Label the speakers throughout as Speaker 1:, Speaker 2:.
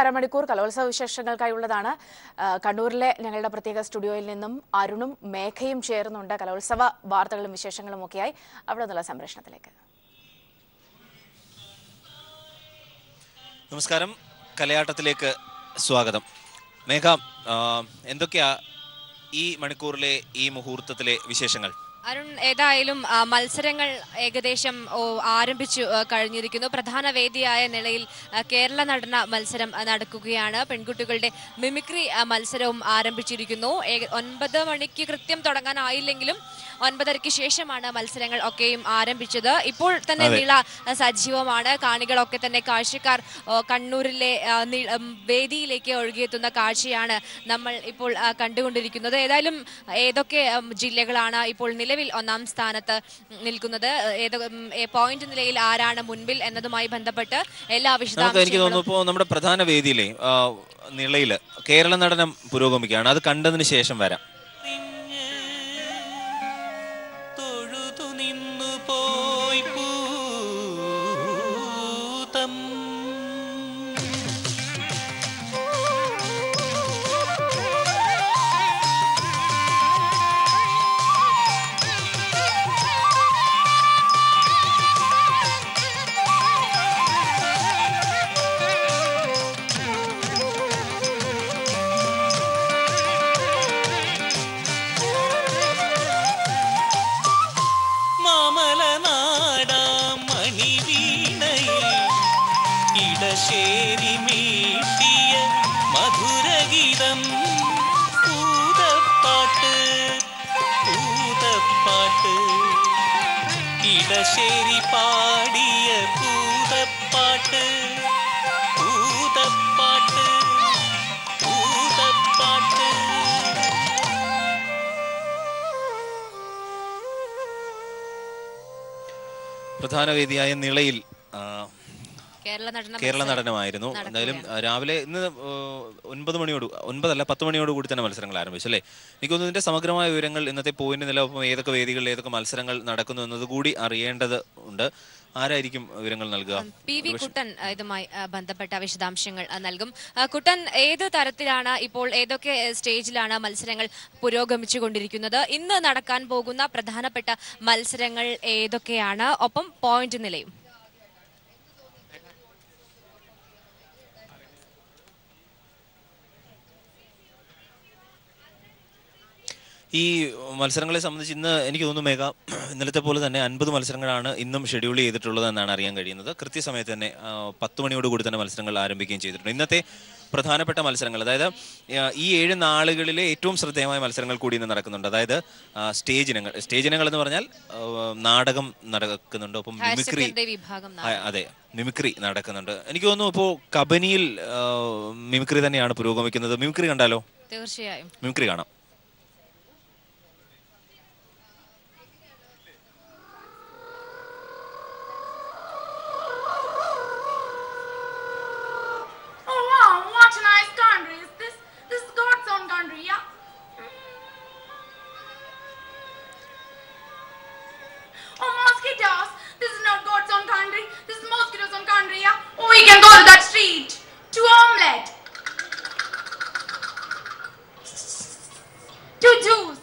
Speaker 1: അരമണിക്കൂർ കലോത്സവ വിശേഷങ്ങൾക്കായുള്ളതാണ് ആ, കണ്ണൂരിലെ ഞങ്ങളുടെ പ്രത്യേക സ്റ്റുഡിയോയിൽ നിന്നും അരുണും മേഘയും ചേർന്നുണ്ട് കലോത്സവ വാർത്തകളും വിശേഷങ്ങളും ഒക്കെയായി അവിടെ നിന്നുള്ള സംപ്രേഷണത്തിലേക്ക്
Speaker 2: നമസ്കാരം കലയാട്ടത്തിലേക്ക് സ്വാഗതം മേഘ ആ, എന്തൊക്കെയാ ഈ മണിക്കൂറിലെ ഈ മുഹൂർത്തത്തിലെ വിശേഷങ്ങൾ
Speaker 3: അരുൺ ഏതായാലും ആ, മത്സരങ്ങൾ ഏകദേശം ഓ, ആരംഭിച്ചു ആ, കഴിഞ്ഞിരിക്കുന്നു പ്രധാന വേദിയായ നിലയിൽ ആ, കേരള നടന മത്സരം ആ, നടക്കുകയാണ് പെൺകുട്ടികളുടെ മിമിക്രി ആ, മത്സരവും ആരംഭിച്ചിരിക്കുന്നു ഏക- ഒൻപത് മണിക്ക് കൃത്യം തുടങ്ങാനായില്ലെങ്കിലും ഒൻപതരയ്ക്ക് ശേഷമാണ് മത്സരങ്ങൾ ഒക്കെയും ആരംഭിച്ചത് ഇപ്പോൾ തന്നെ
Speaker 2: അതെ.
Speaker 3: നിള ആ, സജീവമാണ് കാണികളൊക്കെ തന്നെ കാഴ്ചക്കാർ ഓ, കണ്ണൂരിലെ ആ, നി- ഉം, വേദിയിലേക്ക് ഒഴുകിയെത്തുന്ന കാഴ്ചയാണ് നമ്മൾ ഇപ്പോൾ ആ, കണ്ടുകൊണ്ടിരിക്കുന്നത് ഏതായാലും ഏതൊക്കെ ഉം, ജില്ലകളാണ് ഇപ്പോൾ നിലവിൽ ഒന്നാം സ്ഥാനത്ത് നിൽക്കുന്നത് ഏതൊ ഉം, ഏ, പോയിന്റ് നിലയിൽ ആരാണ് മുൻപിൽ എന്നതുമായി ബന്ധപ്പെട്ട് എല്ലാ
Speaker 2: നമുക്ക് എനിക്ക്
Speaker 3: വിശദാംശങ്ങളും
Speaker 2: തോന്നുന്നു ഇപ്പോൾ നമ്മുടെ പ്രധാന വേദിയിലെ ആ, നിളയില് കേരള നടനം പുരോഗമിക്കുകയാണ് അത് കണ്ടതിന് ശേഷം വരാം
Speaker 4: തൊഴുതു നിന്നു പോയി പൂതം മാമലനാടാം മണിവീണയിൽ ഇടശേരി മീട്ടിയ മധുരഗീതം പൂതപ്പാട്ട് പൂതപ്പാട്ട് ഇടശേരി പാടിയ പൂതപ്പാട്ട് പൂതപ്പാട്ട് പൂതപ്പാട്ട്
Speaker 2: പ്രധാന വേദിയായ നിളയിൽ ആ,
Speaker 3: കേരള നടന
Speaker 2: കേരള
Speaker 3: മത്സരം
Speaker 2: നടനമായിരുന്നു എന്തായാലും
Speaker 3: നടക്കുകയാണ്.
Speaker 2: ആ, രാവിലെ ഇന്ന് ആ, ഒൻപത് മണിയോട് ഒൻപതല്ല പത്ത് മണിയോട് കൂടി തന്നെ മത്സരങ്ങൾ ആരംഭിച്ചു അല്ലേ എനിക്ക് തോന്നുന്നു ഇതിന്റെ സമഗ്രമായ വിവരങ്ങൾ ഇന്നത്തെ പോയിന്റ് നില ഒപ്പം ഏതൊക്കെ വേദികളിൽ ഏതൊക്കെ മത്സരങ്ങൾ നടക്കുന്നു എന്നത് കൂടി അറിയേണ്ടത് ഉണ്ട് ആരായിരിക്കും വിവരങ്ങൾ നൽകുക
Speaker 3: പി വി കുട്ടൻ ആ, ഇതുമായി ആ, ബന്ധപ്പെട്ട വിശദാംശങ്ങൾ ആ, നൽകും ആ, കുട്ടൻ ഏത് തരത്തിലാണ് ഇപ്പോൾ ഏതൊക്കെ ആ, സ്റ്റേജിലാണ് മത്സരങ്ങൾ പുരോഗമിച്ചു കൊണ്ടിരിക്കുന്നത് ഇന്ന് നടക്കാൻ പോകുന്ന പ്രധാനപ്പെട്ട മത്സരങ്ങൾ ഏതൊക്കെയാണ് ഒപ്പം പോയിന്റ് നിലയും
Speaker 2: ഈ മത്സരങ്ങളെ സംബന്ധിച്ച് ഇന്ന് എനിക്ക് തോന്നുന്നു മേഘ ഇന്നലത്തെ പോലെ തന്നെ അൻപത് മത്സരങ്ങളാണ് ഇന്നും ഷെഡ്യൂൾ ചെയ്തിട്ടുള്ളത് എന്നാണ് അറിയാൻ കഴിയുന്നത് കൃത്യസമയത്ത് തന്നെ ആ, പത്ത് മണിയോട് കൂടി തന്നെ മത്സരങ്ങൾ ആരംഭിക്കുകയും ചെയ്തിട്ടുണ്ട് ഇന്നത്തെ പ്രധാനപ്പെട്ട മത്സരങ്ങൾ അതായത് ആ, ഈ ഏഴ് നാളുകളിലെ ഏറ്റവും ശ്രദ്ധേയമായ മത്സരങ്ങൾ കൂടി ഇന്ന് നടക്കുന്നുണ്ട് അതായത് ആ, സ്റ്റേജ് ഇനങ്ങൾ സ്റ്റേജ് ഇനങ്ങൾ എന്ന് പറഞ്ഞാൽ ആ, നാടകം നടക്കുന്നുണ്ട് ഒപ്പം
Speaker 3: ഹയർ
Speaker 2: മിമിക്രി
Speaker 3: സെക്കൻഡറി വിഭാഗം
Speaker 2: ആ, അതെ മിമിക്രി നടക്കുന്നുണ്ട് എനിക്ക് തോന്നുന്നു ഇപ്പോൾ കബനിയിൽ ആ, മിമിക്രി തന്നെയാണ് പുരോഗമിക്കുന്നത് മിമിക്രി കണ്ടാലോ
Speaker 3: തീർച്ചയായും
Speaker 2: മിമിക്രി കാണാം
Speaker 5: Oh wow, what a nice country is this? This is God's own country, yeah? Oh, mosquitoes! This is not God's own country. This is mosquitoes' own country, yeah? Oh, we can go to that street. To omelette. To juice.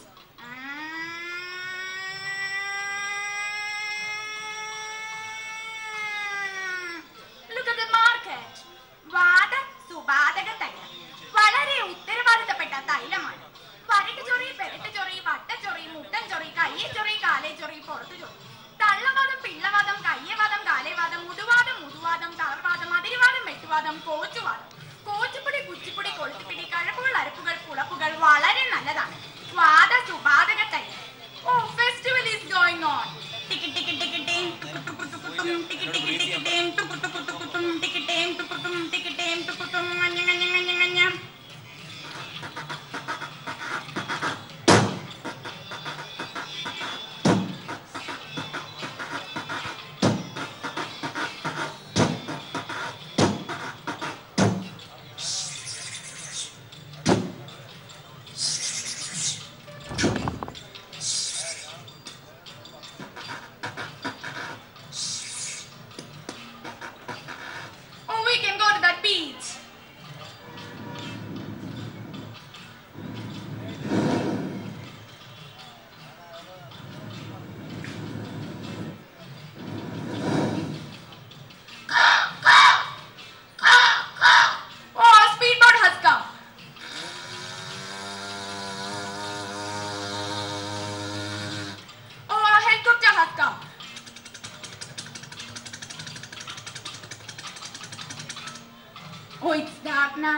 Speaker 5: Look at the market. വാദ സുബാധക തൈലം വളരെ ഉത്തരവാദിത്തപ്പെട്ട തൈലമാണ് വരട്ട് ചൊറി പെരട്ട് ചൊറി വട്ട ചൊറി മുട്ടൻ ചൊറി കയ്യെ ചൊറി കാലേ ചൊറി പുറത്തു ചൊറി തള്ളവാദം പിള്ളവാദം കയ്യവാദം കാലേവാദം മുതുവാദം മുതുവാദം തളർവാദം അതിരിവാദം വെട്ടുവാദം കോച്ചുവാദം കോച്ചുപിടി കുച്ചിപ്പിടി കൊളുത്തിപ്പിടി കഴപ്പുകൾ അരപ്പുകൾ പുളപ്പുകൾ വളരെ നല്ലതാണ് വാദ സുബാധക തൈലം oh festival is going on ticket ticket ticket ticket ticket ticket ടിക്കറ്റേം ടുക്കുട്ടും ടിക്കറ്റേം ടുക്കുട്ടും മഞ്ഞ മഞ്ഞ മഞ്ഞ മഞ്ഞ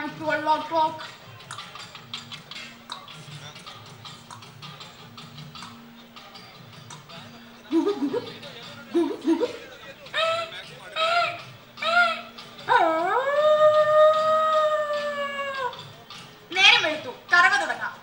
Speaker 5: now 12 o'clock. നേരം വെളുത്തു കറവ തുടങ്ങാം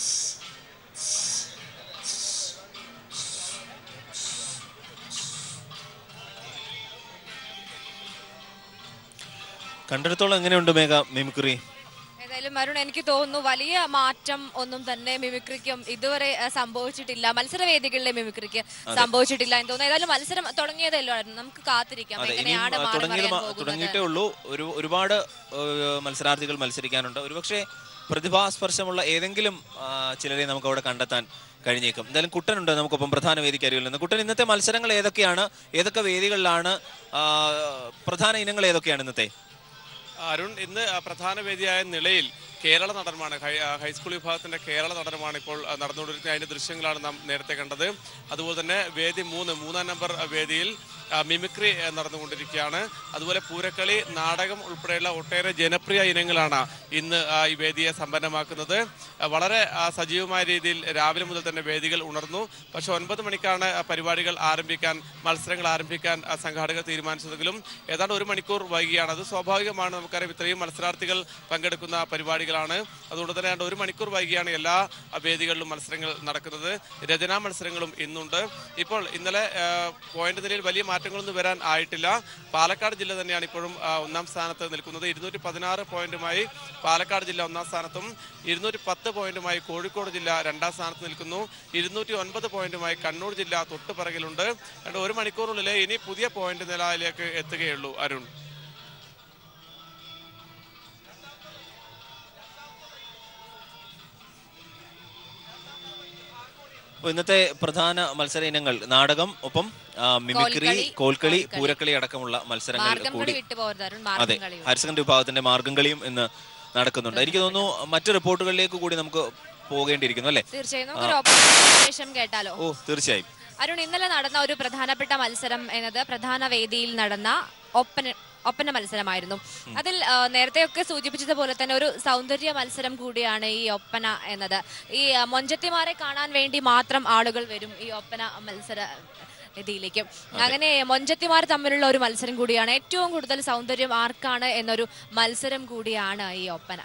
Speaker 2: കണ്ടിടത്തോളം എങ്ങനെയുണ്ട് മേഘ മിമിക്രി
Speaker 3: ഏതായാലും അരുൺ എനിക്ക് തോന്നുന്നു വലിയ മാറ്റം ഒന്നും തന്നെ മിമിക്രിക്കും ഇതുവരെ ആ, സംഭവിച്ചിട്ടില്ല മത്സരവേദികളിലെ മിമിക്രിക്ക് സംഭവിച്ചിട്ടില്ല എന്ന് തോന്നുന്നു ഏതായാലും മത്സരം തുടങ്ങിയതല്ലോ ആയിരുന്നു നമുക്ക് കാത്തിരിക്കാം
Speaker 2: അതെ ഇനിയും
Speaker 3: എങ്ങനെയാണ്
Speaker 2: ആ,
Speaker 3: മാറി
Speaker 2: തുടങ്ങിയത്
Speaker 3: മറിയാൻ
Speaker 2: മാ-
Speaker 3: പോകുന്നത്
Speaker 2: തുടങ്ങിയിട്ടേ ഉള്ളൂ ഒരു ഒരുപാട് ഏഹ്, മത്സരാർത്ഥികൾ മത്സരിക്കാനുണ്ട് ഒരുപക്ഷെ പ്രതിഭാസ്പർശമുള്ള ഏതെങ്കിലും ആ, ചിലരെ നമുക്ക് അവിടെ കണ്ടെത്താൻ കഴിഞ്ഞേക്കും എന്തായാലും കുട്ടനുണ്ട് നമുക്കൊപ്പം പ്രധാന വേദിക്ക് അരികിൽ നിന്ന് കുട്ടൻ ഇന്നത്തെ മത്സരങ്ങൾ ഏതൊക്കെയാണ് ഏതൊക്കെ വേദികളിലാണ് ആ, പ്രധാന ഇനങ്ങൾ ഏതൊക്കെയാണ് ഇന്നത്തെ
Speaker 6: അരുൺ ഇന്ന് ആ, പ്രധാന വേദിയായ നിലയിൽ കേരള നടനമാണ് ഹൈ- ആ, ഹൈസ്കൂൾ വിഭാഗത്തിന്റെ കേരള നടനമാണ് ഇപ്പോൾ ആ, നടന്നുകൊണ്ടിരിക്കുന്നത് അതിന്റെ ദൃശ്യങ്ങളാണ് നാം നേരത്തെ കണ്ടത് അതുപോലെ തന്നെ വേദി മൂന്ന് മൂന്നാം നമ്പർ ആ, വേദിയിൽ ആ, മിമിക്രി ആ, നടന്നുകൊണ്ടിരിക്കുകയാണ് അതുപോലെ പൂരക്കളി നാടകം ഉൾപ്പെടെയുള്ള ഒട്ടേറെ ജനപ്രിയ ഇനങ്ങളാണ് ഇന്ന് ആ, ഈ വേദിയെ സമ്പന്നമാക്കുന്നത് ആ, വളരെ ആ, സജീവമായ രീതിയിൽ രാവിലെ മുതൽ തന്നെ വേദികൾ ഉണർന്നു പക്ഷെ ഒൻപത് മണിക്കാണ് ആ, പരിപാടികൾ ആരംഭിക്കാൻ മത്സരങ്ങൾ ആരംഭിക്കാൻ ആ, സംഘാടകർ തീരുമാനിച്ചതെങ്കിലും ഏതാണ്ട് ഒരു മണിക്കൂർ വൈകിയാണ് അത് സ്വാഭാവികമാണ് നമുക്കറിയാം ഇത്രയും മത്സരാർത്ഥികൾ പങ്കെടുക്കുന്ന പരിപാടികളാണ് അതുകൊണ്ട് തന്നെ ഏതാണ്ട് ഒരു മണിക്കൂർ വൈകിയാണ് എല്ലാ ആ, വേദികളിലും മത്സരങ്ങൾ നടക്കുന്നത് രചനാ മത്സരങ്ങളും ഇന്നുണ്ട് ഇപ്പോൾ ഇന്നലെ ആ, പോയിന്റ് നിലയിൽ വലിയ മാറ്റങ്ങളൊന്നും വരാൻ ആയിട്ടില്ല പാലക്കാട് ജില്ല തന്നെയാണ് ഇപ്പോഴും ആ, ഒന്നാം സ്ഥാനത്ത് നിൽക്കുന്നത് ഇരുന്നൂറ്റി പതിനാറ് പോയിന്റുമായി പാലക്കാട് ജില്ല ഒന്നാം സ്ഥാനത്തും ഇരുന്നൂറ്റി പത്ത് പോയിന്റുമായി കോഴിക്കോട് ജില്ല രണ്ടാം സ്ഥാനത്ത് നിൽക്കുന്നു ഇരുന്നൂറ്റി ഒൻപത് പോയിന്റുമായി കണ്ണൂർ ജില്ല തൊട്ടു പിറകിലുണ്ട് രണ്ട് ഒരു മണിക്കൂറിനുള്ളിൽ ഇനി പുതിയ പോയിന്റ് നിലയിലേക്ക് എത്തുകയുള്ളൂ അരുൺ
Speaker 2: അപ്പൊ ഇന്നത്തെ പ്രധാന മത്സര ഇനങ്ങൾ നാടകം ഒപ്പം ആ, മിമിക്രി
Speaker 3: കോൽക്കളി,
Speaker 2: കോൽക്കളി
Speaker 3: കോൽക്കളി.
Speaker 2: പൂരക്കളി അടക്കമുള്ള മത്സരങ്ങൾ
Speaker 3: മാർഗം
Speaker 2: കൂടി
Speaker 3: കളി വിട്ടുപോകരുത് അരുൺ
Speaker 2: അതെ
Speaker 3: മാർഗം കളി
Speaker 2: ഹയർ സെക്കൻഡറി വിഭാഗത്തിന്റെ മാർഗം കളിയും ഇന്ന് നടക്കുന്നുണ്ട് എനിക്ക് തോന്നുന്നു മറ്റു റിപ്പോർട്ടുകളിലേക്ക് കൂടി നമുക്ക് പോകേണ്ടിയിരിക്കുന്നു അല്ലേ
Speaker 3: തീർച്ചയായും നമുക്കൊരു ഓപ്പൺ ശേഷം കേട്ടാലോ
Speaker 2: ഓ തീർച്ചയായും
Speaker 3: അരുൺ ഇന്നലെ നടന്ന ഒരു പ്രധാനപ്പെട്ട മത്സരം എന്നത് പ്രധാന വേദിയിൽ നടന്ന ഒപ്പന ഒപ്പന മത്സരമായിരുന്നു അതിൽ ആ, നേരത്തെയൊക്കെ സൂചിപ്പിച്ചതുപോലെ തന്നെ ഒരു സൗന്ദര്യ മത്സരം കൂടിയാണ് ഈ ഒപ്പന എന്നത് ഈ ആ, മൊഞ്ചത്തിമാരെ കാണാൻ വേണ്ടി മാത്രം ആളുകൾ വരും ഈ ഒപ്പന മത്സര വേദിയിലേക്ക് അങ്ങനെ മൊഞ്ചത്തിമാർ തമ്മിലുള്ള ഒരു മത്സരം കൂടിയാണ് ഏറ്റവും കൂടുതൽ സൗന്ദര്യം ആർക്കാണ് എന്നൊരു മത്സരം കൂടിയാണ് ഈ ഒപ്പന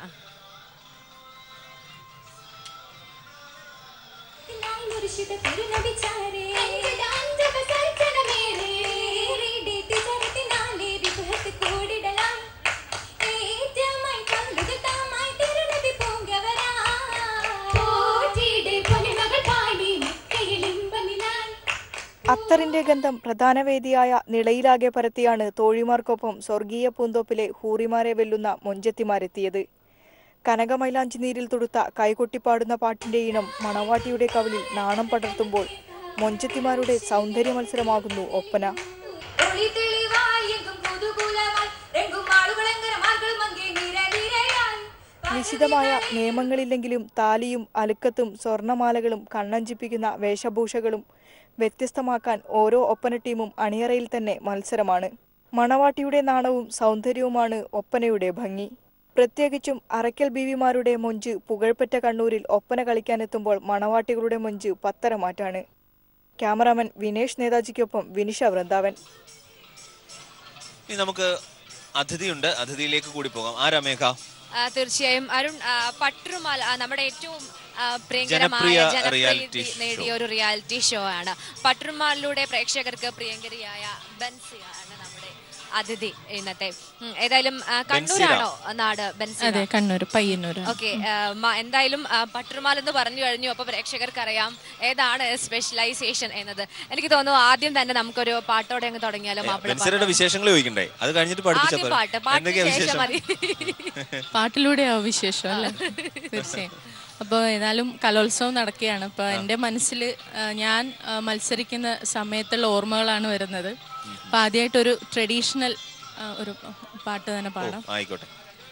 Speaker 7: മുർഷിദ തിരുനബിച്ചാരേ അഞ്ചുക സൽക്കനമേറേ റീഡേത്തി സരത്തിനാലേ വിഭത്ത് കൂടിടലാം ഏറ്റമായി പങ്കുക താമായി തിരുനബി പൂങ്കവരാ പോറ്റിയുടെ പൊലിമകൾ പാടി മക്കയിൽ ഇമ്പനിലായി
Speaker 8: അത്തറിന്റെ ഗന്ധം പ്രധാന വേദിയായ നിളയിലാകെ പരത്തിയാണ് തോഴിമാർക്കൊപ്പം സ്വർഗീയ പൂന്തോപ്പിലെ ഹൂറിമാരെ വെല്ലുന്ന മൊഞ്ചത്തിമാരെത്തിയത് കനകമൈലാഞ്ചി നീരിൽ തൊടുത്ത കൈകൊട്ടിപ്പാടുന്ന പാട്ടിന്റെ ഇനം മണവാട്ടിയുടെ കവിളിൽ നാണം പടർത്തുമ്പോൾ മൊഞ്ചത്തിമാരുടെ സൗന്ദര്യ മത്സരമാകുന്നു ഒപ്പന
Speaker 7: ഒളി തെളിവായി എങ്കും കുതൂകൂലമായി രംഗും ആളുകളെങ്ങനെ മാർഗൾ മങ്കി നിരനിരയായി
Speaker 8: നിശിതമായ നിയമങ്ങളില്ലെങ്കിലും താലിയും അലുക്കത്തും സ്വർണമാലകളും കണ്ണഞ്ചിപ്പിക്കുന്ന വേഷഭൂഷകളും വ്യത്യസ്തമാക്കാൻ ഓരോ ഒപ്പന ടീമും അണിയറയിൽ തന്നെ മത്സരമാണ് മണവാട്ടിയുടെ നാണവും സൗന്ദര്യവുമാണ് ഒപ്പനയുടെ ഭംഗി പ്രത്യേകിച്ചും അറയ്ക്കൽ ബീവിമാരുടെ മൊഞ്ച് പുകഴ്പെറ്റ കണ്ണൂരിൽ ഒപ്പന കളിക്കാനെത്തുമ്പോൾ മണവാട്ടികളുടെ മൊഞ്ച് പത്തരമാറ്റാണ് ക്യാമറാമാൻ വിനേഷ് നേതാജിക്കൊപ്പം വിനിഷ വൃന്ദാവൻ
Speaker 2: ഇനി നമുക്ക് അതിഥിയുണ്ട് അതിഥിയിലേക്ക് കൂടി പോകാം ആരാ മേഘ
Speaker 3: ആ, തീർച്ചയായും അരുൺ ആ, പട്ടുറുമാൽ ആ, നമ്മുടെ ഏറ്റവും ആ, പ്രിയങ്കരമായ
Speaker 2: ജനപ്രിയ reality
Speaker 3: ജനപ്രീതി
Speaker 2: show.
Speaker 3: നേടിയ ഒരു റിയാലിറ്റി ഷോ ആണ് പട്ടുറുമാലിലൂടെ പ്രേക്ഷകർക്ക് പ്രിയങ്കരിയായ ബൻസിയാണ് നമ്മുടെ അതിഥി ഇന്നത്തെ ഉം, ഏതായാലും ആ, കണ്ണൂരാണോ നാട് ബൻസി
Speaker 9: അതെ കണ്ണൂർ പയ്യന്നൂർ
Speaker 3: ഓക്കെ എന്തായാലും ആ, പട്ടുറുമാൽ എന്ന് പറഞ്ഞു കഴിഞ്ഞു അപ്പൊ പ്രേക്ഷകർക്ക് അറിയാം ഏതാണ് സ്പെഷ്യലൈസേഷൻ എന്നത് എനിക്ക് തോന്നുന്നു ആദ്യം തന്നെ നമുക്കൊരു പാട്ടോടെ അങ്ങ് തുടങ്ങിയാലോ മാപ്പിള
Speaker 2: ബെൻസറുടെ വിശേഷങ്ങൾ ചോദിക്കണ്ടേ അത് കഴിഞ്ഞിട്ട് പഠിപ്പിച്ചാ
Speaker 3: ആദ്യം
Speaker 2: പോരെ?
Speaker 3: പാട്ട് പാട്ടിന്
Speaker 2: എന്തൊക്കെയാ
Speaker 3: ശേഷം
Speaker 2: വിശേഷം
Speaker 3: മതി
Speaker 9: പാട്ടിലൂടെ ആ വിശേഷം അല്ലേ തീർച്ചയായും അപ്പോൾ ഏതായാലും കലോത്സവം നടക്കുകയാണ് അപ്പോൾ എൻ്റെ മനസ്സിൽ ഞാൻ ആ, മത്സരിക്കുന്ന സമയത്തുള്ള ഓർമ്മകളാണ് വരുന്നത് അപ്പോൾ ആദ്യമായിട്ടൊരു ട്രഡീഷണൽ ഒരു പാട്ട് തന്നെ
Speaker 2: ഓ,
Speaker 9: പാടാം
Speaker 2: ആയിക്കോട്ടെ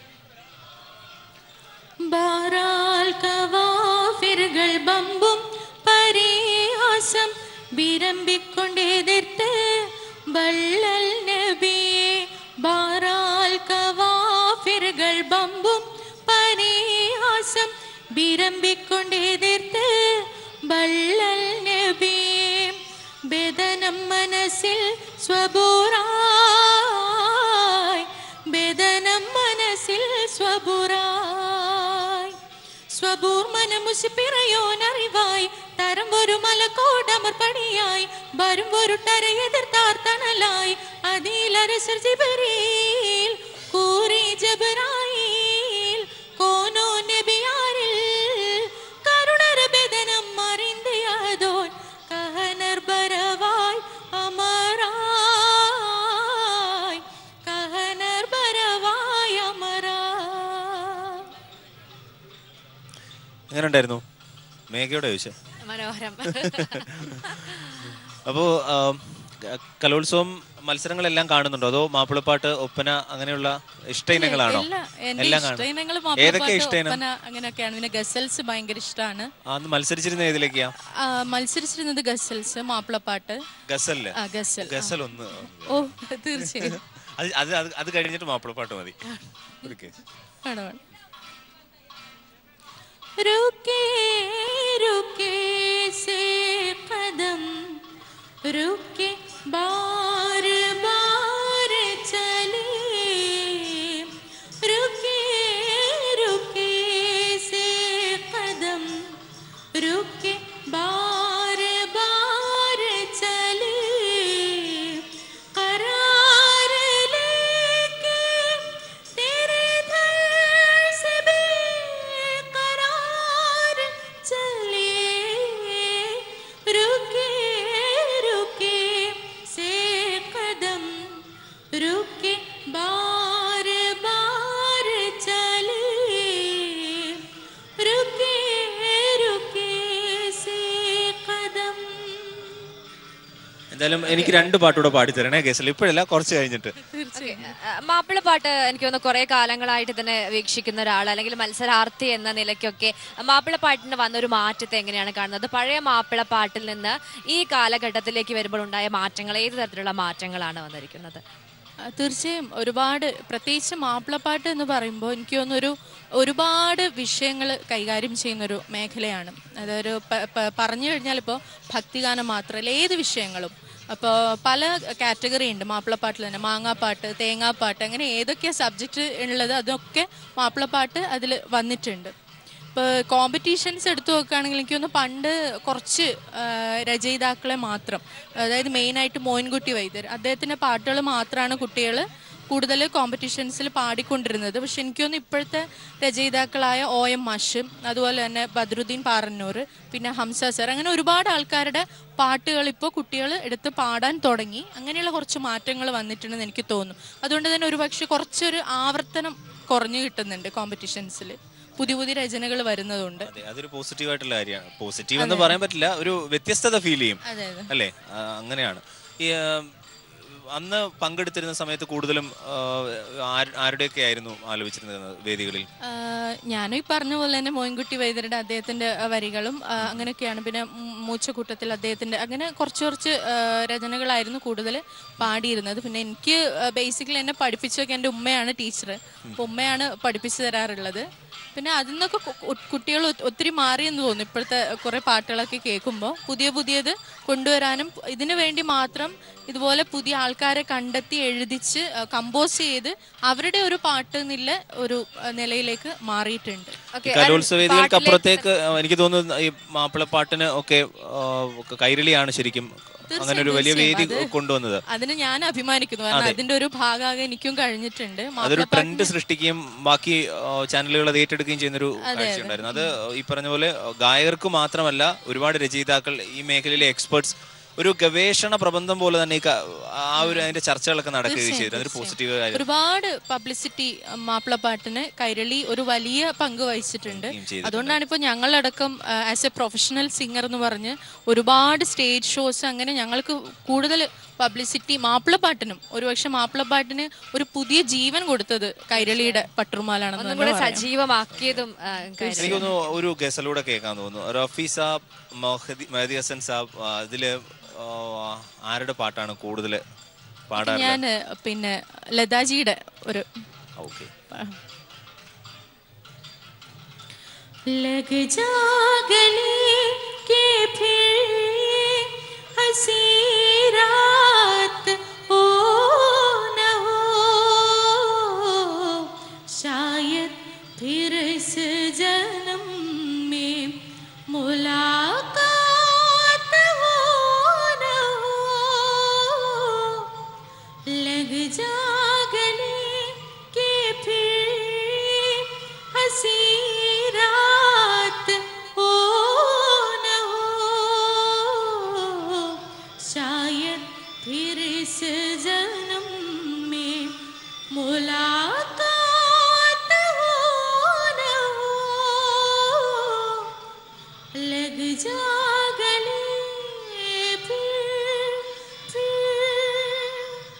Speaker 9: ബാറാൽ കവാഫിറുകൾ ബമ്പും പരിഹാസം വിരമ്പിക്കൊണ്ടെതിർത്ത് ബള്ളൽ നബിയെ ബാറാൽ കവാഫിറുകൾ ബമ്പും ശ്വാസം വിരമ്പിക്കൊണ്ടെതിർത്ത് ബള്ളൽ നബി ബദനം മനസ്സിൽ സ്വബൂറായി ബദനം മനസ്സിൽ സ്വബൂറായി സ്വബൂർ മനമുശി പിറയോനറിവായി തരം ഒരു മലക്കോടമർ പണിയായി വരും ഒരു ടര എതിർത്താർ തണലായി അതിലരസർ ജിബരീൽ കൂറി ജബറായിൽ കോനോ നബിയാരിൽ കരുണര ബദനം മറിന്തയാതോൻ കഹനർ ബരവാய் അമരാய் കഹനർ ബരവാய் അമരാய்
Speaker 2: എങ്ങനെ ഉണ്ടായിരുന്നു മേഘയോടെ ചോദിച്ചേ
Speaker 3: മനോഹരം
Speaker 2: അപ്പോ ആ, ക- കലോത്സവം മത്സരങ്ങളെല്ലാം കാണുന്നുണ്ടോ അതോ മാപ്പിളപ്പാട്ട് ഒപ്പന അങ്ങനെയുള്ള ഇഷ്ട ഇനങ്ങളാണോ
Speaker 9: എല്ലാ- എന്റെ
Speaker 2: എല്ലാം
Speaker 9: ഇഷ്ടയിനങ്ങൾ
Speaker 2: കാണും ഏതൊക്കെ ഇഷ്ട ഇനം
Speaker 9: ഒപ്പന അങ്ങനെയൊക്കെയാണ് പിന്നെ ഗസൽസ് ഭയങ്കര ഇഷ്ടമാണ്
Speaker 2: ആ, അന്ന് മത്സരിച്ചിരുന്ന ഏതിലേക്കാ
Speaker 9: മത്സരിച്ചിരുന്നത് ഗസൽസ് മാപ്പിളപ്പാട്ട്
Speaker 2: ഗസല്ലേ
Speaker 9: ആ ഗസൽ ആ.
Speaker 2: ഗസൽ ഒന്ന്
Speaker 9: ഓ തീർച്ചയായും
Speaker 2: അത് അത് അത് അത് കഴിഞ്ഞിട്ട് മാപ്പിളപ്പാട്ട് മതി ഓക്കെ
Speaker 9: വേണം വേണം रुके रुके से कदम रुके बार बार चले रुके रुके से कदम रुके बार बार चले करार लेके तेरे दर से बेकरार चले रुके रुके से कदम रुके बार बार चले रुके रुके से कदम
Speaker 2: എന്തായാലും എനിക്ക് രണ്ട് പാട്ടുകൂടെ പാടിത്തരണേ ഗസൽ ഇപ്പോഴല്ല കുറച്ച് കഴിഞ്ഞിട്ട്
Speaker 3: മാപ്പിളപ്പാട്ട് എനിക്ക് തോന്നുന്നു കുറെ കാലങ്ങളായിട്ട് തന്നെ വീക്ഷിക്കുന്ന ഒരാൾ അല്ലെങ്കിൽ മത്സരാർത്ഥി എന്ന നിലയ്ക്കൊക്കെ മാപ്പിളപ്പാട്ടിന് വന്ന ഒരു മാറ്റത്തെ എങ്ങനെയാണ് കാണുന്നത് പഴയ മാപ്പിളപ്പാട്ടിൽ നിന്ന് ഈ കാലഘട്ടത്തിലേക്ക് വരുമ്പോൾ ഉണ്ടായ മാറ്റങ്ങൾ ഏത് തരത്തിലുള്ള മാറ്റങ്ങളാണ് വന്നിരിക്കുന്നത്
Speaker 9: ആ, തീർച്ചയായും ഒരുപാട് പ്രത്യേകിച്ച് മാപ്പിളപ്പാട്ട് എന്ന് പറയുമ്പോൾ എനിക്ക് തോന്നുന്നൊരു ഒരുപാട് വിഷയങ്ങൾ കൈകാര്യം ചെയ്യുന്നൊരു മേഖലയാണ് അതൊരു പ- പ- പറഞ്ഞു കഴിഞ്ഞാൽ ഇപ്പോൾ ഭക്തിഗാനം മാത്രമല്ല ഏത് വിഷയങ്ങളും അപ്പോൾ പല കാറ്റഗറി ഉണ്ട് മാപ്പിളപ്പാട്ടിൽ തന്നെ മാങ്ങാപ്പാട്ട് തേങ്ങാപ്പാട്ട് അങ്ങനെ ഏതൊക്കെ സബ്ജക്റ്റ് ഉള്ളത് അതൊക്കെ മാപ്പിളപ്പാട്ട് അതിൽ വന്നിട്ടുണ്ട് ഇപ്പോൾ കോമ്പറ്റീഷൻസ് എടുത്തു നോക്കുകയാണെങ്കിൽ എനിക്ക് തോന്നുന്നു പണ്ട് കുറച്ച് ആ, രചയിതാക്കളെ മാത്രം അതായത് മെയിനായിട്ട് മോയിൻകുട്ടി വൈദ്യർ അദ്ദേഹത്തിൻ്റെ പാട്ടുകൾ മാത്രമാണ് കുട്ടികൾ കൂടുതൽ കോമ്പറ്റീഷൻസിൽ പാടിക്കൊണ്ടിരുന്നത് പക്ഷെ എനിക്ക് തോന്നുന്നു ഇപ്പോഴത്തെ രചയിതാക്കളായ ഒ എം മാഷ് അതുപോലെ തന്നെ ബദ്രുദ്ദീൻ പാറന്നൂർ പിന്നെ ഹംസ സർ അങ്ങനെ ഒരുപാട് ആൾക്കാരുടെ പാട്ടുകൾ ഇപ്പോൾ കുട്ടികൾ എടുത്ത് പാടാൻ തുടങ്ങി അങ്ങനെയുള്ള കുറച്ച് മാറ്റങ്ങൾ വന്നിട്ടുണ്ടെന്ന് എനിക്ക് തോന്നുന്നു അതുകൊണ്ട് തന്നെ ഒരുപക്ഷെ കുറച്ചൊരു ആവർത്തനം കുറഞ്ഞു കിട്ടുന്നുണ്ട് കോമ്പറ്റീഷൻസിൽ പുതിയ പുതിയ രചനകൾ വരുന്നതുകൊണ്ട്
Speaker 2: അതെ അതൊരു പോസിറ്റീവ് ആയിട്ടുള്ള കാര്യമാണ് പോസിറ്റീവ് എന്ന് പറയാൻ പറ്റില്ല ഒരു വ്യത്യസ്തത ഫീൽ ചെയ്യും
Speaker 9: അതെ അതെ
Speaker 2: അല്ലേ ആ, അങ്ങനെയാണ് ഈ ആ, അന്ന് പങ്കെടുത്തിരുന്ന സമയത്ത് കൂടുതലും ആ, ആര്- ആരുടെയൊക്കെ ആയിരുന്നു ആലോചിച്ചിരുന്നത് വേദികളിൽ
Speaker 9: ആഹ് ഞാനും ഈ പറഞ്ഞ പോലെ തന്നെ മോയിൻകുട്ടി വൈദ്യരുടെ അദ്ദേഹത്തിന്റെ ആ, വരികളും ആ, അങ്ങനെയൊക്കെയാണ് പിന്നെ മൂ- മൂച്ചക്കൂട്ടത്തിൽ അദ്ദേഹത്തിന്റെ അങ്ങനെ കുറച്ച് കുറച്ച് ആ, രചനകളായിരുന്നു കൂടുതൽ പാടിയിരുന്നത് പിന്നെ എനിക്ക് ബേസിക്കലി എന്നെ പഠിപ്പിച്ചൊക്കെ എൻ്റെ ഉമ്മയാണ് ടീച്ചർ അപ്പോൾ ഉമ്മയാണ് പഠിപ്പിച്ചു തരാറുള്ളത് പിന്നെ അതിൽ നിന്നൊക്കെ കുട്ടികൾ ഒത്തിരി മാറിയെന്ന് തോന്നുന്നു ഇപ്പോഴത്തെ കുറേ പാട്ടുകളൊക്കെ കേൾക്കുമ്പോൾ പുതിയ പുതിയത് കൊണ്ടുവരാനും ഇതിനു വേണ്ടി മാത്രം ഇതുപോലെ പുതിയ ആൾക്കാരെ കണ്ടെത്തി എഴുതിച്ച് കമ്പോസ് ചെയ്ത് അവരുടെ ഒരു പാട്ട് എന്നുള്ള ഒരു ആ, നിലയിലേക്ക് മാറിയിട്ടുണ്ട്
Speaker 2: ഈ കലോത്സവ വേദികൾക്ക് അപ്പുറത്തേക്ക് ആ, എനിക്ക് തോന്നുന്നു ഈ മാപ്പിളപ്പാട്ടിന് ഒക്കെ ആ, കൈരളിയാണ് ശരിക്കും അങ്ങനെ ഒരു വലിയ വേദി
Speaker 9: തീർച്ചയായും. അത്
Speaker 2: കൊണ്ടുവന്നത്
Speaker 9: അതിന് ഞാൻ അഭിമാനിക്കുന്നു കാരണം അതിന്റെ ഒരു ഭാഗമാകാൻ എനിക്കും കഴിഞ്ഞിട്ടുണ്ട്
Speaker 2: അതൊരു
Speaker 9: മാപ്പിളപ്പാട്ടിന്
Speaker 2: ട്രെൻഡ് സൃഷ്ടിക്കുകയും ബാക്കി ആ, ചാനലുകൾ അത് ഏറ്റെടുക്കുകയും ചെയ്യുന്നൊരു കാഴ്ചയുണ്ടായിരുന്നു അത് ഈ പറഞ്ഞ പോലെ ഗായകർക്ക് മാത്രമല്ല ഒരുപാട് രചയിതാക്കൾ ഈ മേഖലയിലെ എക്സ്പേർട്സ് ഒരു ഗവേഷണ പ്രബന്ധം പോലെ തന്നെ ഈ ക- ആ ഒരു അതിന്റെ ചർച്ചകളൊക്കെ നടക്കുകയും ചെയ്തു അതൊരു പോസിറ്റീവ് കാര്യം
Speaker 9: ഒരുപാട് പബ്ലിസിറ്റി മാപ്പിളപ്പാട്ടിന് കൈരളി ഒരു വലിയ പങ്ക് വഹിച്ചിട്ടുണ്ട്
Speaker 2: ചെയ്തിട്ടുണ്ട്.
Speaker 9: അതുകൊണ്ടാണ് ഇപ്പോൾ ഞങ്ങളടക്കം ആസ് എ പ്രൊഫഷണൽ സിംഗർ എന്ന് പറഞ്ഞ് ഒരുപാട് സ്റ്റേജ് ഷോസ് അങ്ങനെ ഞങ്ങൾക്ക് കൂടുതൽ പബ്ലിസിറ്റി മാപ്പിളപ്പാട്ടിനും ഒരുപക്ഷെ മാപ്പിളപ്പാട്ടിന് ഒരു പുതിയ ജീവൻ കൊടുത്തത് കൈരളിയുടെ പട്ടുറുമാലാണെന്ന്
Speaker 3: ഒന്നും
Speaker 9: തന്നെ
Speaker 3: കൂടെ
Speaker 9: പറയാം.
Speaker 3: സജീവമാക്കിയതും ആ, കാര്യം.
Speaker 2: എനിക്ക് തോന്നുന്നു ഒരു ഗസലൂടെ കേൾക്കാൻ തോന്നുന്നു റഫി സാബ് മഹദി മെഹദി ഹസൻ സാബ് ആ, ഇതില് ആ, ആരുടെ പാട്ടാണ് കൂടുതൽ പാടാറുള്ളത്
Speaker 9: ഞാൻ പിന്നെ ലതാജിയുടെ ഒരു
Speaker 2: ഓക്കെ
Speaker 9: लग जा गले के फिर हंसी रात हो न हो शायद फिर इस जन्म में मुलाकात हो न हो लग जा गले के फिर हंसी रात हो न हो शायद फिर इस जन्म में मुलाकात हो न हो लग जा गले फिर फिर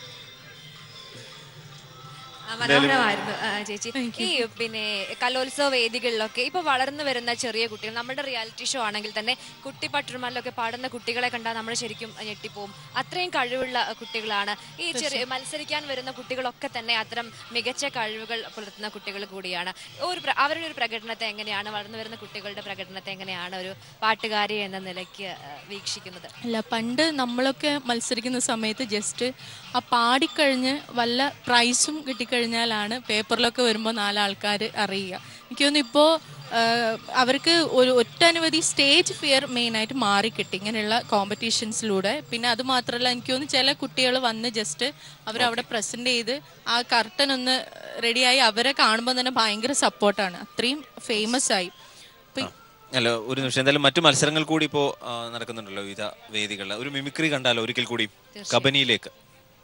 Speaker 3: ആ, മനോഹരമായിരുന്നു ആ, ചേച്ചി ഈ പിന്നെ കലോത്സവ വേദികളിലൊക്കെ ഇപ്പൊ വളർന്നു വരുന്ന ചെറിയ കുട്ടികൾ നമ്മുടെ റിയാലിറ്റി ഷോ ആണെങ്കിൽ തന്നെ കുട്ടി പട്ടുമാലിലൊക്കെ പാടുന്ന കുട്ടികളെ കണ്ടാൽ നമ്മൾ ശരിക്കും ഞെട്ടിപ്പോവും അത്രയും കഴിവുള്ള കുട്ടികളാണ് ഈ ചെറിയ മത്സരിക്കാൻ വരുന്ന കുട്ടികളൊക്കെ തന്നെ അത്തരം മികച്ച കഴിവുകൾ പുലർത്തുന്ന കുട്ടികൾ കൂടിയാണ് ഒരു പ്ര- അവരുടെ ഒരു പ്രകടനത്തെ എങ്ങനെയാണ് വളർന്നു വരുന്ന കുട്ടികളുടെ പ്രകടനത്തെ എങ്ങനെയാണ് ഒരു പാട്ടുകാരി എന്ന നിലയ്ക്ക് ആ, വീക്ഷിക്കുന്നത്
Speaker 9: അല്ല പണ്ട് നമ്മളൊക്കെ മത്സരിക്കുന്ന സമയത്ത് ജസ്റ്റ് ആ പാടിക്കഴിഞ്ഞ് വല്ല പ്രൈസും കിട്ടിക്കഴിഞ്ഞാലാണ് പേപ്പറിലൊക്കെ വരുമ്പോൾ നാലാൾക്കാർ അറിയുക എനിക്ക് തോന്നുന്നു ഇപ്പോൾ അവർക്ക് ഒരു ഒറ്റനവധി സ്റ്റേജ് ഫിയർ മെയിനായിട്ട് മാറിക്കിട്ടി ഇങ്ങനെയുള്ള കോമ്പറ്റീഷൻസിലൂടെ പിന്നെ അത് മാത്രമല്ല എനിക്ക് തോന്നുന്നു ചില കുട്ടികൾ വന്ന് ജസ്റ്റ് അവരവിടെ പ്രസൻറ്റ് ചെയ്ത് ആ കർട്ടൻ ഒന്ന് റെഡിയായി അവരെ കാണുമ്പോൾ തന്നെ ഭയങ്കര സപ്പോർട്ടാണ് അത്രയും ഫേമസ് ആയി അപ്പം
Speaker 2: അല്ല ഒരു നിമിഷം എന്തായാലും മറ്റു മത്സരങ്ങൾ കൂടി ഇപ്പോ ആ, നടക്കുന്നുണ്ടല്ലോ വിവിധ വേദികളിൽ ഒരു മിമിക്രി കണ്ടാലോ ഒരിക്കൽ കൂടി കബനിയിലേക്ക്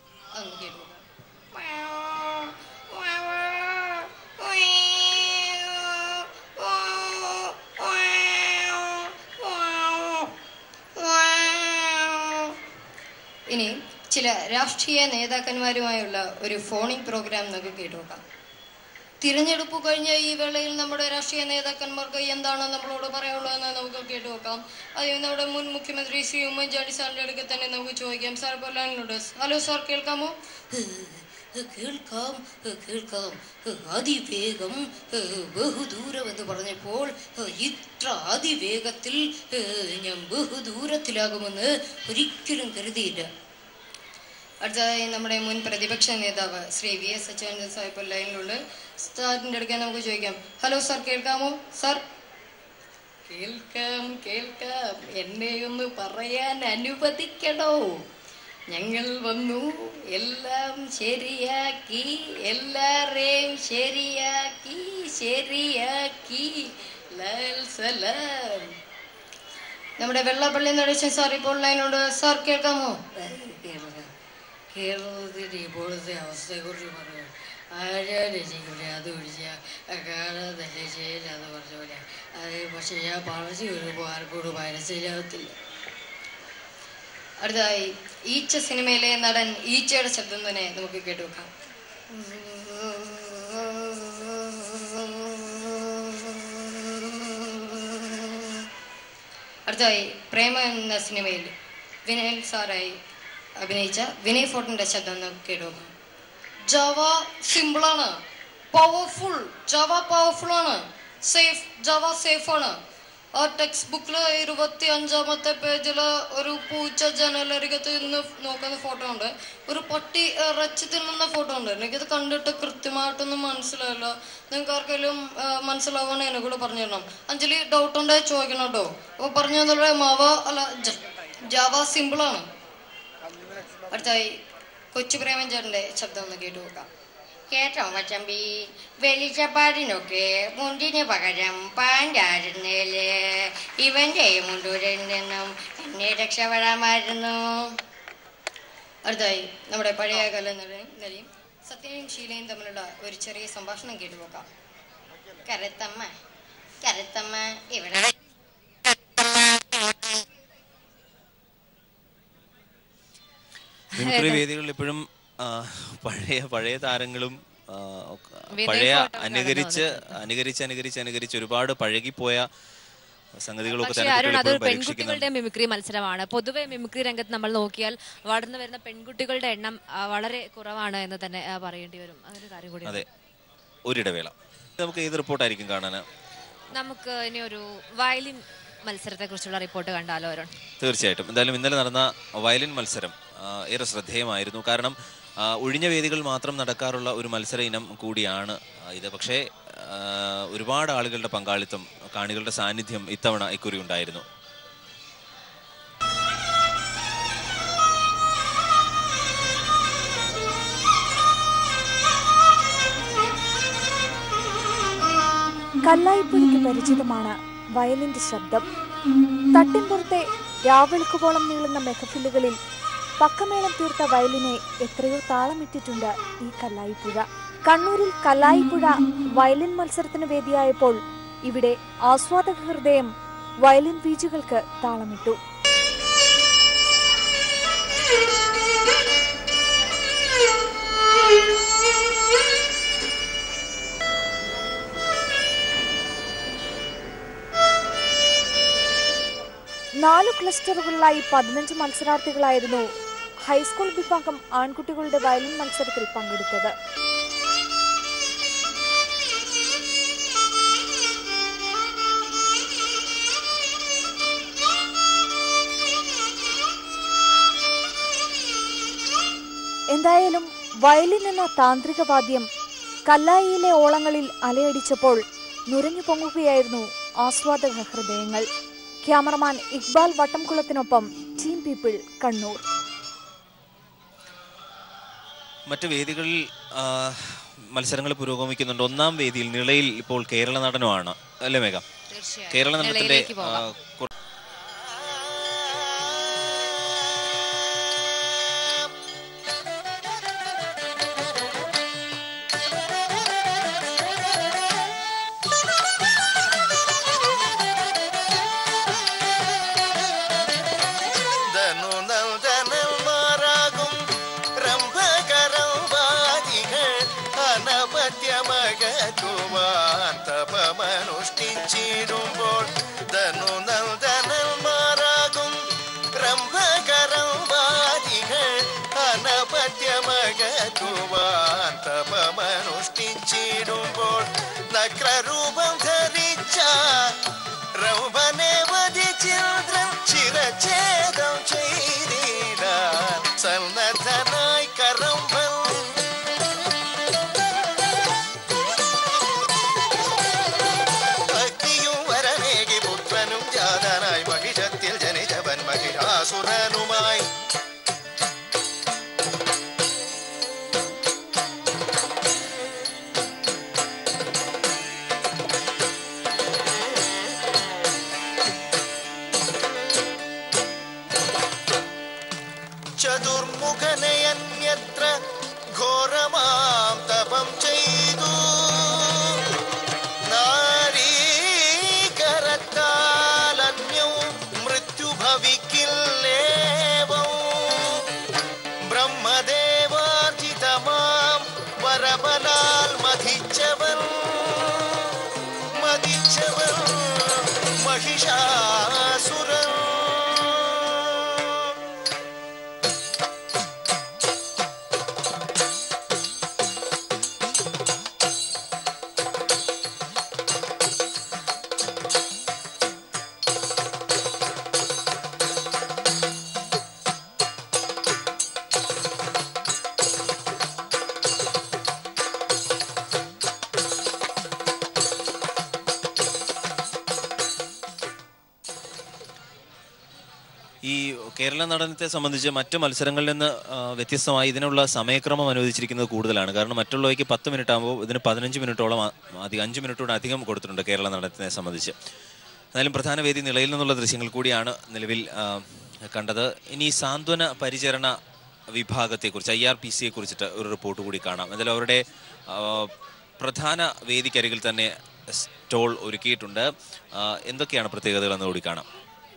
Speaker 10: ഇനി ചില രാഷ്ട്രീയ നേതാക്കന്മാരുമായുള്ള ഒരു ഫോണിംഗ് പ്രോഗ്രാം നമുക്ക് കേട്ടുനോക്കാം തിരഞ്ഞെടുപ്പ് കഴിഞ്ഞ ഈ വേളയിൽ നമ്മുടെ രാഷ്ട്രീയ നേതാക്കന്മാർക്ക് എന്താണ് നമ്മളോട് പറയാനുള്ളതെന്ന് നമുക്ക് കേട്ടുനോക്കാം ആദ്യം നമ്മുടെ മുൻ മുഖ്യമന്ത്രി ശ്രീ ഉമ്മൻചാണ്ടി സാറിന്റെ അടുക്കൽ തന്നെ നമുക്ക് ചോദിക്കാം സാർ ഇപ്പോൾ ലൈനിലുണ്ട് ഹലോ സാർ കേൾക്കാമോ കേൾക്കാം കേൾക്കാം അതിവേഗം ബഹുദൂരം എന്ന് പറഞ്ഞപ്പോൾ ഇത്ര അതിവേഗത്തിൽ ഞാൻ ബഹുദൂരത്തിലാകുമെന്ന് ഒരിക്കലും കരുതിയില്ല അടുത്തതായി നമ്മുടെ മുൻ പ്രതിപക്ഷ നേതാവ് ശ്രീ വി എസ് അച്യുതൻ സാഹിബ് ലൈനിലുണ്ട് സാറിൻ്റെ അടുക്കാൻ നമുക്ക് ചോദിക്കാം ഹലോ സാർ കേൾക്കാമോ സാർ കേൾക്കാം കേൾക്കാം എന്നെ ഒന്ന് പറയാൻ അനുവദിക്കണോ ഞങ്ങൾ വന്നു എല്ലാം ശരിയാക്കി എല്ലാരെയും ശരിയാക്കി ശരിയാക്കി ലാൽ സലാം നമ്മുടെ വെള്ളപ്പള്ളി നടേശൻ സാർ ഇപ്പോൾ ലൈനുണ്ട് സാർ കേൾക്കാമോ കേരളത്തിന്റെ ഇപ്പോഴത്തെ അവസ്ഥയെക്കുറിച്ച് പറയാം ആരാണ് ചെയ്യൂല അത് ഒഴിച്ച കാണാൻ തന്നെ ചെയ്യില്ല എന്ന് പറഞ്ഞ പോലെ അത് പക്ഷെ ഞാൻ പറഞ്ഞു വരുമ്പോൾ ആർക്കും മനസ്സിലാവത്തില്ല അടുത്തതായി ഈച്ച സിനിമയിലെ നടൻ ഈച്ചയുടെ ശബ്ദം തന്നെ നമുക്ക് കേട്ടുവെക്കാം അടുത്തതായി പ്രേമ എന്ന സിനിമയിൽ വിനയൻ സാറായി അഭിനയിച്ച വിനയ് ഫോർട്ടിന്റെ ശബ്ദം നമുക്ക് കേട്ടുവെക്കാം ജവ സിമ്പിളാണ് പവർഫുൾ ജവ പവർഫുൾ ആണ് സേഫ് ജവ സേഫ് ആണ് ആ ടെക്സ്റ്റ് ബുക്കില് ഇരുപത്തി അഞ്ചാമത്തെ പേജില് ഒരു പൂച്ച ജനലരികത്ത് നിന്ന് നോക്കുന്ന ഫോട്ടോ ഉണ്ട് ഒരു പട്ടി ഇറച്ചി തിന്നുന്ന ഫോട്ടോ ഉണ്ട് എനിക്കത് കണ്ടിട്ട് കൃത്യമായിട്ടൊന്നും മനസ്സിലായില്ല നിങ്ങൾക്ക് ആർക്കെങ്കിലും മനസ്സിലാവാണ് എന്നെ കൂടെ പറഞ്ഞു തരണം അഞ്ജലി ഡൗട്ട് ഉണ്ടെ ചോദിക്കണം കേട്ടോ അപ്പൊ പറഞ്ഞു തന്നല്ലേ മാവ അല്ല ജാവ സിമ്പിളാണ് അടുത്തായി കൊച്ചു പ്രേമൻ ചേട്ടന്റെ ശബ്ദം ഒന്ന് കേട്ടു നോക്കാം കേട്ടോ മച്ചമ്പി വെളിച്ചപ്പാടിനൊക്കെ മുണ്ടിന് പകരം പാൻറ്റായിരുന്നേല് ഇവന്റെ മുണ്ടൂരിൽ നിന്നും എന്നെ രക്ഷപ്പെടാമായിരുന്നു അടുത്തായി നമ്മുടെ പഴയ കല നിലയും സത്യനും ശീലയും തമ്മിലുള്ള ഒരു ചെറിയ സംഭാഷണം കേട്ടു നോക്കാം കരത്തമ്മ കരത്തമ്മ ഇവിടെ
Speaker 2: മിമിക്രി വേദികളിൽ ഇപ്പോഴും ആ, പഴയ പഴയ താരങ്ങളും ആ, ഒക്കെ-
Speaker 3: വിനയ്
Speaker 2: പഴയ
Speaker 3: ഫോർട്ട് ഒക്കെ
Speaker 2: അനുകരിച്ച് അനുകരിച്ച് അനുകരിച്ച് അനുകരിച്ച് ഒരുപാട് പഴകിപ്പോയ സംഗതികളൊക്കെ
Speaker 3: പക്ഷേ
Speaker 2: തന്നെ
Speaker 3: അരുൺ
Speaker 2: കുട്ടികൾ
Speaker 3: അതൊരു
Speaker 2: ഇപ്പോഴും പരീക്ഷിക്കുന്നുണ്ട്
Speaker 3: പെൺകുട്ടികളുടെ മിമിക്രി മത്സരമാണ് പൊതുവെ മിമിക്രി രംഗത്ത് നമ്മൾ നോക്കിയാൽ വളർന്നു വരുന്ന പെൺകുട്ടികളുടെ എണ്ണം ആ, വളരെ കുറവാണ് എന്ന് തന്നെ ആ, പറയേണ്ടി വരും അതൊരു കാര്യം കൂടി
Speaker 2: അതെ ഒരിടവേള നമുക്ക് ഏത് റിപ്പോർട്ടായിരിക്കും കാണാൻ
Speaker 3: നമുക്ക് ഇനി ഒരു വയലിൻ മത്സരത്തെ കുറിച്ചുള്ള റിപ്പോർട്ട് കണ്ടാലോ അരുൺ
Speaker 2: തീർച്ചയായിട്ടും എന്തായാലും ഇന്നലെ നടന്ന വയലിൻ മത്സരം ആ, ഏറെ ശ്രദ്ധേയമായിരുന്നു കാരണം ആ, ഒഴിഞ്ഞ വേദികൾ മാത്രം നടക്കാറുള്ള ഒരു മത്സര ഇനം കൂടിയാണ് ആ, ഇത് പക്ഷേ ആ, ഒരുപാട് ആളുകളുടെ പങ്കാളിത്തം കാണികളുടെ സാന്നിധ്യം ഇത്തവണ ഇക്കുറി ഉണ്ടായിരുന്നു
Speaker 11: കല്ലായിപ്പുഴയ്ക്ക് പരിചിതമാണ് വയലിന്റെ ശബ്ദം തട്ടിൻപുറത്തെ രാവെളുക്കുപോളം നീളുന്ന മെഹഫിലുകളിൽ പക്കമേളം തീർത്ത വയലിനെ എത്രയോ താളമിട്ടിട്ടുണ്ട് ഈ കല്ലായിപ്പുഴ കണ്ണൂരിൽ കല്ലായിപ്പുഴ വയലിൻ മത്സരത്തിന് വേദിയായപ്പോൾ ഇവിടെ ആസ്വാദക ഹൃദയം വയലിൻ ബീജുകൾക്ക് താളമിട്ടു നാലു ക്ലസ്റ്ററുകളിലായി പതിനഞ്ച് മത്സരാർത്ഥികളായിരുന്നു ഹൈസ്കൂൾ വിഭാഗം ആൺകുട്ടികളുടെ വയലിൻ മത്സരത്തിൽ പങ്കെടുത്തത് എന്തായാലും വയലിൻ എന്ന താന്ത്രിക വാദ്യം കല്ലായിയിലെ ഓളങ്ങളിൽ അലയടിച്ചപ്പോൾ നുരഞ്ഞു പൊങ്ങുകയായിരുന്നു ആസ്വാദക ഹൃദയങ്ങൾ ക്യാമറമാൻ ഇക്ബാൽ വട്ടംകുളത്തിനൊപ്പം ടീം പീപ്പിൾ കണ്ണൂർ
Speaker 2: മറ്റ് വേദികളിൽ ആ, മത്സരങ്ങൾ പുരോഗമിക്കുന്നുണ്ട് ഒന്നാം വേദിയിൽ നിളയിൽ ഇപ്പോൾ കേരള നടനമാണ് അല്ലേ മേഘ
Speaker 3: തീർച്ചയായും.
Speaker 2: കേരള നടനത്തിന്റെ
Speaker 3: നിളയിലേക്ക് പോകാം.
Speaker 2: ആ, കുറ-
Speaker 12: ധനുനന്ദനന്മാരാകും രംഭകരവാദികൾ അനപത്യമകറ്റുവാൻ തപമനുഷ്ഠിച്ചിടുമ്പോൾ ധനുനന്ദനന്മാരാകും രംഭകരവാദികൾ അനപത്യമകറ്റുവാൻ തപമനുഷ്ഠിച്ചിടുമ്പോൾ നക്രരൂപം ധരിച്ച രൗപനെ വധിച്ചിന്ദ്രൻ ശിരഛേദം ചെയ്തിടാൻ സന്നദ്ധനായി കരമ്പൻ ഭക്തിയും വരനേകി പുത്രനും ജാതനായി മഹിഷത്തിൽ ജനിച്ചവൻ മഹിഷാസുരനുമായി ചതുർമുഖനയന്യത്ര ഘോരമാം തപം ചെയ്തു നാരീകരത്താലന്യവും മൃത്യു ഭവിക്കില്ലേവം ബ്രഹ്മദേവാർജിതമാം വരബലാൽ മതിച്ചവൻ മതിച്ചവൻ മഹിഷാസുരൻ
Speaker 2: ഈ കേരള നടനത്തെ സംബന്ധിച്ച് മറ്റ് മത്സരങ്ങളിൽ നിന്ന് ആ, വ്യത്യസ്തമായി ഇതിനുള്ള സമയക്രമം അനുവദിച്ചിരിക്കുന്നത് കൂടുതലാണ് കാരണം മറ്റുള്ളവയ്ക്ക് പത്ത് മിനിറ്റ് ആകുമ്പോൾ ഇതിന് പതിനഞ്ച് മിനിറ്റോളം ആ- അധികം അഞ്ച് മിനിറ്റോട് അധികം കൊടുത്തിട്ടുണ്ട് കേരള നടനത്തിനെ സംബന്ധിച്ച് എന്നാലും പ്രധാന വേദി നിലയിൽ നിന്നുള്ള ദൃശ്യങ്ങൾ കൂടിയാണ് നിലവിൽ ആ, കണ്ടത് ഇനി സാന്ത്വന പരിചരണ വിഭാഗത്തെക്കുറിച്ച് ഐ ആർ പി സിയെ കുറിച്ചിട്ട് ഒരു റിപ്പോർട്ട് കൂടി കാണാം എന്തായാലും അവരുടെ ആ, പ്രധാന വേദിക്കരികിൽ തന്നെ സ്റ്റോൾ ഒരുക്കിയിട്ടുണ്ട് ആ, എന്തൊക്കെയാണ് പ്രത്യേകതകൾ എന്ന് കൂടി കാണാം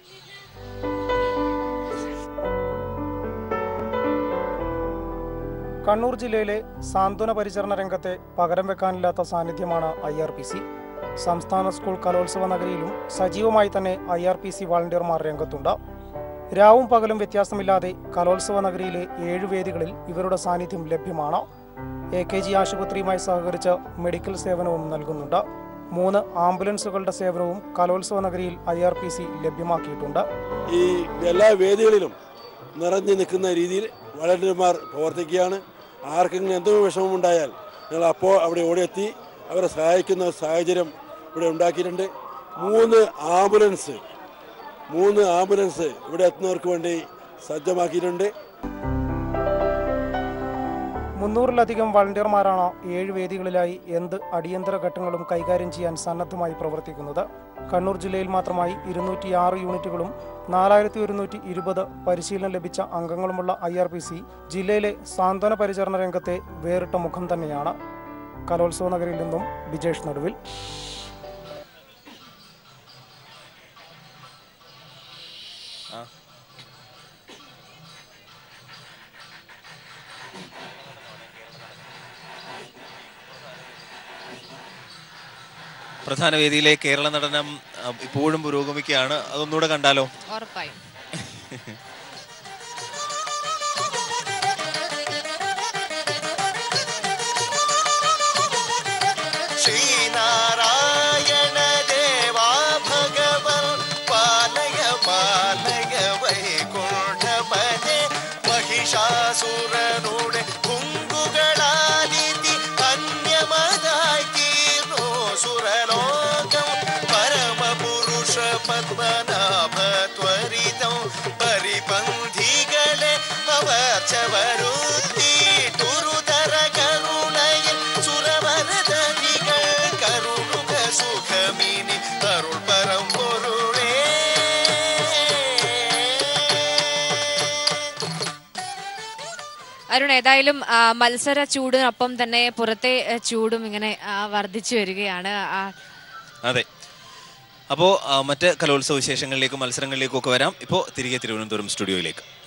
Speaker 13: കണ്ണൂർ ജില്ലയിലെ സാന്ത്വന പരിചരണ രംഗത്തെ പകരം വെക്കാനില്ലാത്ത സാന്നിധ്യമാണ് ഐ ആർ പി സി സംസ്ഥാന സ്കൂൾ കലോത്സവ നഗരിയിലും സജീവമായി തന്നെ ഐ ആർ പി സി വാളണ്ടിയർമാർ രംഗത്തുണ്ട് രാവും പകലും വ്യത്യാസമില്ലാതെ കലോത്സവ നഗരിയിലെ ഏഴ് വേദികളിൽ ഇവരുടെ സാന്നിധ്യം ലഭ്യമാണ് എ കെ ജി ആശുപത്രിയുമായി സഹകരിച്ച് മെഡിക്കൽ സേവനവും നൽകുന്നുണ്ട് മൂന്ന് ആംബുലൻസുകളുടെ സേവനവും കലോത്സവ നഗരിയിൽ ഐ ആർ പി സി ലഭ്യമാക്കിയിട്ടുണ്ട്
Speaker 14: ഈ എല്ലാ വേദികളിലും നിറഞ്ഞു നിൽക്കുന്ന രീതിയിൽ വളണ്ടിയർമാർ പ്രവർത്തിക്കുകയാണ് ആർക്കെങ്കിലും എന്തെങ്കിലും വിഷമമുണ്ടായാൽ ഞങ്ങൾ അപ്പോൾ അവിടെ ഓടിയെത്തി അവരെ സഹായിക്കുന്ന ഒരു സാഹചര്യം ഇവിടെ ഉണ്ടാക്കിയിട്ടുണ്ട് മൂന്ന് ആംബുലൻസ് മൂന്ന് ആംബുലൻസ് ഇവിടെ എത്തുന്നവർക്ക് വേണ്ടി സജ്ജമാക്കിയിട്ടുണ്ട്
Speaker 13: മുന്നൂറിലധികം വളണ്ടിയർമാരാണ് ഏഴ് വേദികളിലായി എന്ത് അടിയന്തര ഘട്ടങ്ങളും കൈകാര്യം ചെയ്യാൻ സന്നദ്ധമായി പ്രവർത്തിക്കുന്നത് കണ്ണൂർ ജില്ലയിൽ മാത്രമായി ഇരുന്നൂറ്റിയാറ് യൂണിറ്റുകളും നാലായിരത്തി ഒരുന്നൂറ്റി ഇരുപത് പരിശീലനം ലഭിച്ച അംഗങ്ങളുമുള്ള ഐ ആർ പി സി ജില്ലയിലെ സാന്ത്വന പരിചരണ രംഗത്തെ വേറിട്ട മുഖം തന്നെയാണ് കലോത്സവ നഗരിയിൽ നിന്നും ബിജേഷ് നടുവിൽ
Speaker 2: പ്രധാന വേദിയിലെ കേരള നടനം ആ, ഇപ്പോഴും പുരോഗമിക്കുകയാണ് അതൊന്നുകൂടെ കണ്ടാലോ
Speaker 3: ഉറപ്പായും
Speaker 12: ശ്രീനാരായണ ദേവാ ഭഗവൻ പാലയ പാലയ വൈകുണ്ഠമനെ മഹിഷാസുരനുടെ കുങ്കുകളാലിതി അന്യമതായി തീർന്നു സുരലോകം പരമപുരുഷ പത്മനാഭ ത്വരിതം പരിപന്ധികളെ അവർച്ചവരുത്തി തുരുതര കരുണയിൽ സുരവരതനികൾ കരുണുക സുഖമിനി അരുൾ പരമ്പൊരുളേ
Speaker 3: അരുൺ ഏതായാലും ആ, മത്സര ചൂടിനൊപ്പം തന്നെ പുറത്തെ ആ, ചൂടും ഇങ്ങനെ ആ, വർദ്ധിച്ചു വരികയാണ് ആ,
Speaker 2: അതെ അപ്പോൾ മറ്റ് കലോത്സവ വിശേഷങ്ങളിലേക്കും മത്സരങ്ങളിലേക്കും ഒക്കെ വരാം ഇപ്പോൾ തിരികെ തിരുവനന്തപുരം സ്റ്റുഡിയോയിലേക്ക്